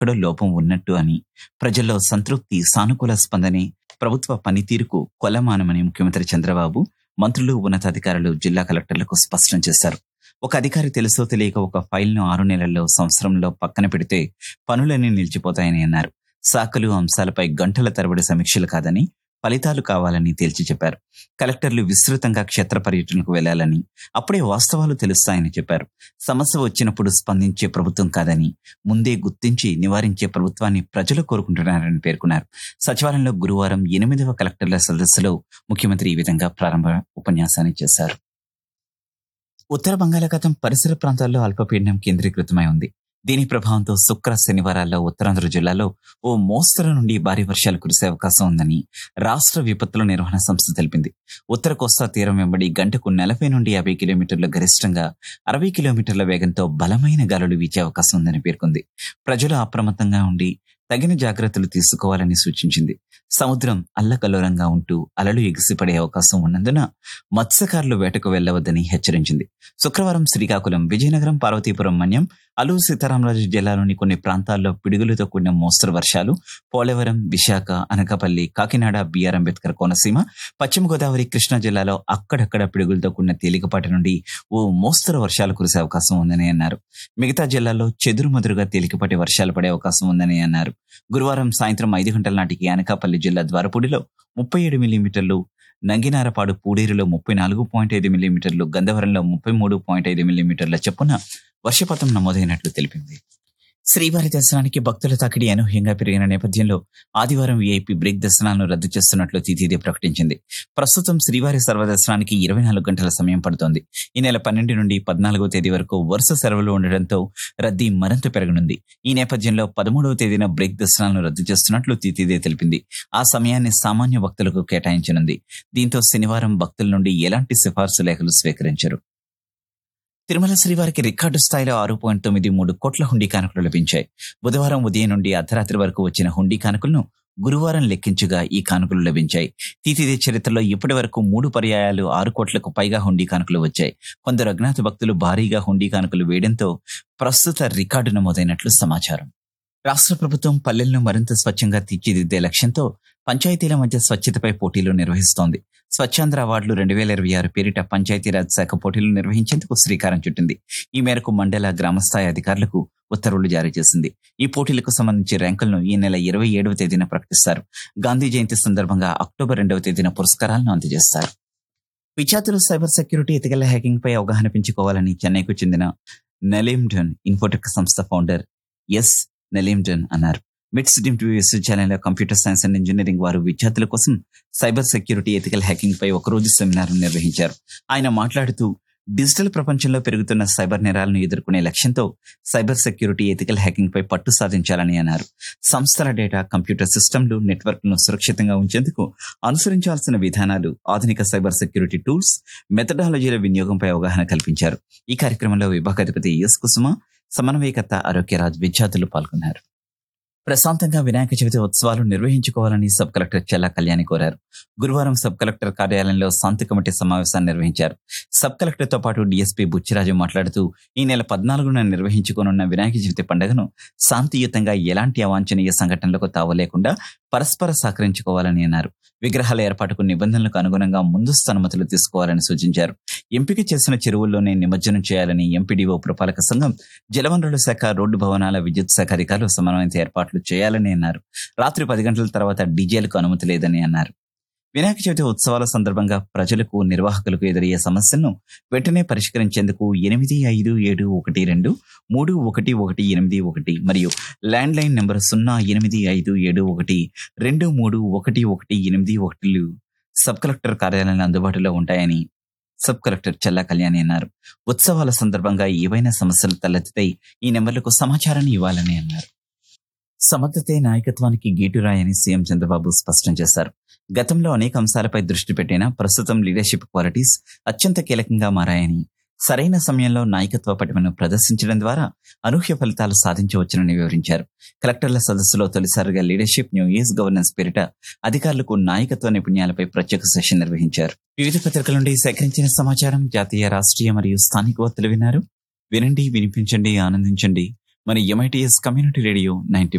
ఎక్కడో లోపం ఉన్నట్టు అని ప్రజల్లో సంతృప్తి సానుకూల స్పందనే ప్రభుత్వ పనితీరుకు కొలమానమని ముఖ్యమంత్రి చంద్రబాబు మంత్రులు ఉన్నతాధికారులు జిల్లా కలెక్టర్లకు స్పష్టం చేశారు ఒక అధికారి తెలుసో తెలియక ఒక ఫైల్ను ఆరు నెలల్లో సంవత్సరంలో పక్కన పెడితే పనులన్నీ నిలిచిపోతాయని అన్నారు శాఖలు అంశాలపై గంటల తరబడి సమీక్షలు కాదని ఫలితాలు కావాలని తేల్చి చెప్పారు కలెక్టర్లు విస్తృతంగా క్షేత్ర పర్యటనకు వెళ్లాలని అప్పుడే వాస్తవాలు తెలుస్తాయని చెప్పారు సమస్య వచ్చినప్పుడు స్పందించే ప్రభుత్వం కాదని ముందే గుర్తించి నివారించే ప్రభుత్వాన్ని ప్రజలు కోరుకుంటున్నారని పేర్కొన్నారు సచివాలయంలో గురువారం ఎనిమిదవ కలెక్టర్ల సదస్సులో ముఖ్యమంత్రి ఈ విధంగా ప్రారంభ ఉపన్యాసాన్ని చేశారు ఉత్తర బంగాళాఖాతం పరిసర ప్రాంతాల్లో అల్పపీడనం కేంద్రీకృతమై ఉంది దీని ప్రభావంతో శుక్ర శనివారాల్లో ఉత్తరాంధ్ర జిల్లాలో ఓ మోస్తరు నుండి భారీ వర్షాలు కురిసే అవకాశం ఉందని రాష్ట్ర విపత్తుల నిర్వహణ సంస్థ తెలిపింది ఉత్తర కోస్తా తీరం వెంబడి గంటకు నలభై నుండి యాభై కిలోమీటర్ల గరిష్టంగా అరవై కిలోమీటర్ల వేగంతో బలమైన గాలులు వీచే అవకాశం ఉందని పేర్కొంది ప్రజలు అప్రమత్తంగా ఉండి తగిన జాగ్రత్తలు తీసుకోవాలని సూచించింది సముద్రం అల్లకల్లోలంగా ఉంటూ అలలు ఎగిసిపడే అవకాశం ఉన్నందున మత్స్యకారులు వేటకు వెళ్లవద్దని హెచ్చరించింది శుక్రవారం శ్రీకాకుళం విజయనగరం పార్వతీపురం మన్యం అల్లూరు సీతారామరాజు జిల్లాలోని కొన్ని ప్రాంతాల్లో పిడుగులతో కూడిన మోస్తరు వర్షాలు పోలవరం విశాఖ అనకాపల్లి కాకినాడ బిఆర్ అంబేద్కర్ కోనసీమ పశ్చిమ గోదావరి కృష్ణా జిల్లాలో అక్కడక్కడ పిడుగులతో కూడిన తేలికపాటి నుండి ఓ మోస్తరు వర్షాలు కురిసే అవకాశం ఉందని అన్నారు మిగతా జిల్లాల్లో చెదురుమదురుగా తేలికపాటి వర్షాలు పడే అవకాశం ఉందని అన్నారు గురువారం సాయంత్రం ఐదు గంటల నాటికి అనకాపల్లి జిల్లా ద్వారపూడిలో ముప్పై ఏడు మిల్లీమీటర్లు నంగినారపాడు పూడేరులో ముప్పై నాలుగు పాయింట్ ఐదు మిల్లీమీటర్లు గంధవరంలో ముప్పై మూడు పాయింట్ ఐదు మిల్లీమీటర్ల చొప్పున వర్షపాతం నమోదైనట్లు తెలిపింది శ్రీవారి దర్శనానికి భక్తుల తాకిడి అనూహ్యంగా పెరిగిన నేపథ్యంలో ఆదివారం వీఐపీ బ్రేక్ దర్శనాలను రద్దు చేస్తున్నట్లు తితిదే ప్రకటించింది ప్రస్తుతం శ్రీవారి సర్వదర్శనానికి ఇరవై నాలుగు గంటల సమయం పడుతోంది ఈ నెల పన్నెండు నుండి పద్నాలుగో తేదీ వరకు వరుస సెలవులు ఉండడంతో రద్దీ మరింత పెరగనుంది ఈ నేపథ్యంలో పదమూడవ తేదీన బ్రేక్ దర్శనాలను రద్దు చేస్తున్నట్లు తితిదే తెలిపింది ఆ సమయాన్ని సామాన్య భక్తులకు కేటాయించనుంది దీంతో శనివారం భక్తుల నుండి ఎలాంటి సిఫార్సు లేఖలు స్వీకరించరు తిరుమల శ్రీవారికి రికార్డు స్థాయిలో ఆరు పాయింట్ తొమ్మిది మూడు కోట్ల హుండీ కానుకలు లభించాయి బుధవారం ఉదయం నుండి అర్ధరాత్రి వరకు వచ్చిన హుండీ కానుకలను గురువారం లెక్కించగా ఈ కానుకలు లభించాయి తీతిదే చరిత్రలో ఇప్పటి వరకు మూడు పర్యాయాలు ఆరు కోట్లకు పైగా హుండీ కానుకలు వచ్చాయి కొందరు అజ్ఞాత భక్తులు భారీగా హుండీ కానుకలు వేయడంతో ప్రస్తుత రికార్డు నమోదైనట్లు సమాచారం రాష్ట్ర ప్రభుత్వం పల్లెలను మరింత స్వచ్ఛంగా తీర్చిదిద్దే లక్ష్యంతో పంచాయతీల మధ్య స్వచ్ఛతపై పోటీలు నిర్వహిస్తోంది స్వచ్ఛాంధ్ర అవార్డులు రెండు వేల ఇరవై ఆరు పేరిట పంచాయతీరాజ్ శాఖ పోటీలు నిర్వహించేందుకు శ్రీకారం చుట్టింది ఈ మేరకు మండల గ్రామస్థాయి అధికారులకు ఉత్తర్వులు జారీ చేసింది ఈ పోటీలకు సంబంధించి ర్యాంకులను ఈ నెల ఇరవై ఏడవ తేదీన ప్రకటిస్తారు గాంధీ జయంతి సందర్భంగా అక్టోబర్ రెండవ తేదీన పురస్కారాలను అందజేస్తారు విద్యార్థులు సైబర్ సెక్యూరిటీ ఎతికల హ్యాకింగ్ పై అవగాహన పెంచుకోవాలని చెన్నైకు చెందిన నెలిమ్డన్ ఇన్ఫోటెక్ సంస్థ ఫౌండర్ ఎస్ నెలిమ్డన్ అన్నారు మిడ్స్ డిమ్ట్ విశ్వవిద్యాలయంలో కంప్యూటర్ సైన్స్ అండ్ ఇంజనీరింగ్ వారు విద్యార్థుల కోసం సైబర్ సెక్యూరిటీ ఎథికల్ హ్యాకింగ్ పై ఒకరోజు సెమినార్ నిర్వహించారు ఆయన మాట్లాడుతూ డిజిటల్ ప్రపంచంలో పెరుగుతున్న సైబర్ నేరాలను ఎదుర్కొనే లక్ష్యంతో సైబర్ సెక్యూరిటీ ఎథికల్ హ్యాకింగ్ పై పట్టు సాధించాలని అన్నారు సంస్థల డేటా కంప్యూటర్ సిస్టమ్లు నెట్వర్క్లను సురక్షితంగా ఉంచేందుకు అనుసరించాల్సిన విధానాలు ఆధునిక సైబర్ సెక్యూరిటీ టూల్స్ మెథడాలజీల వినియోగంపై అవగాహన కల్పించారు ఈ కార్యక్రమంలో విభాగాధిపతి ఎస్ కుసుమ సమన్వయకర్త ఆరోగ్యరాజ్ విద్యార్థులు పాల్గొన్నారు ప్రశాంతంగా వినాయక చవితి ఉత్సవాలు నిర్వహించుకోవాలని సబ్ కలెక్టర్ చెల్లా కళ్యాణి కోరారు గురువారం సబ్ కలెక్టర్ కార్యాలయంలో శాంతి కమిటీ సమావేశాన్ని నిర్వహించారు సబ్ కలెక్టర్ తో పాటు డీఎస్పీ బుచ్చిరాజు మాట్లాడుతూ ఈ నెల పద్నాలుగున నిర్వహించుకోనున్న వినాయక చవితి పండుగను శాంతియుతంగా ఎలాంటి అవాంఛనీయ సంఘటనలకు తావలేకుండా పరస్పర సహకరించుకోవాలని అన్నారు విగ్రహాల ఏర్పాటుకు నిబంధనలకు అనుగుణంగా ముందస్తు అనుమతులు తీసుకోవాలని సూచించారు ఎంపిక చేసిన చెరువుల్లోనే నిమజ్జనం చేయాలని ఎంపీడీఓ పురపాలక సంఘం జలవనరుల శాఖ రోడ్డు భవనాల విద్యుత్ శాఖ అధికారులు సమన్వయంతో ఏర్పాట్లు చేయాలని అన్నారు రాత్రి పది గంటల తర్వాత డీజేలకు అనుమతి లేదని అన్నారు వినాయక చవితి ఉత్సవాల సందర్భంగా ప్రజలకు నిర్వాహకులకు ఎదురయ్యే సమస్యలను వెంటనే పరిష్కరించేందుకు ఎనిమిది ఐదు ఏడు ఒకటి రెండు మూడు ఒకటి ఒకటి ఎనిమిది ఒకటి మరియు ల్యాండ్ లైన్ నెంబర్ సున్నా ఎనిమిది ఐదు ఏడు ఒకటి రెండు మూడు ఒకటి ఒకటి ఎనిమిది ఒకటిలు సబ్ కలెక్టర్ కార్యాలయంలో అందుబాటులో ఉంటాయని సబ్ కలెక్టర్ చెల్లా కళ్యాణి అన్నారు ఉత్సవాల సందర్భంగా ఏవైనా సమస్యలు తలెత్తితే ఈ నెంబర్లకు సమాచారాన్ని ఇవ్వాలని అన్నారు సమర్థతే నాయకత్వానికి గీటురాయని సీఎం చంద్రబాబు స్పష్టం చేశారు గతంలో అనేక అంశాలపై దృష్టి పెట్టినా ప్రస్తుతం లీడర్షిప్ క్వాలిటీస్ అత్యంత కీలకంగా మారాయని సరైన సమయంలో నాయకత్వ పటిమను ప్రదర్శించడం ద్వారా అనూహ్య ఫలితాలు సాధించవచ్చునని వివరించారు కలెక్టర్ల సదస్సులో తొలిసారిగా లీడర్షిప్ న్యూ ఇయర్స్ గవర్నెన్స్ పేరిట అధికారులకు నాయకత్వ నైపుణ్యాలపై ప్రత్యేక సెషన్ నిర్వహించారు వివిధ పత్రికల నుండి సేకరించిన సమాచారం జాతీయ రాష్ట్రీయ మరియు స్థానిక వార్తలు విన్నారు వినండి వినిపించండి ఆనందించండి మన ఎంఐటిఎస్ కమ్యూనిటీ రేడియో నైన్టీ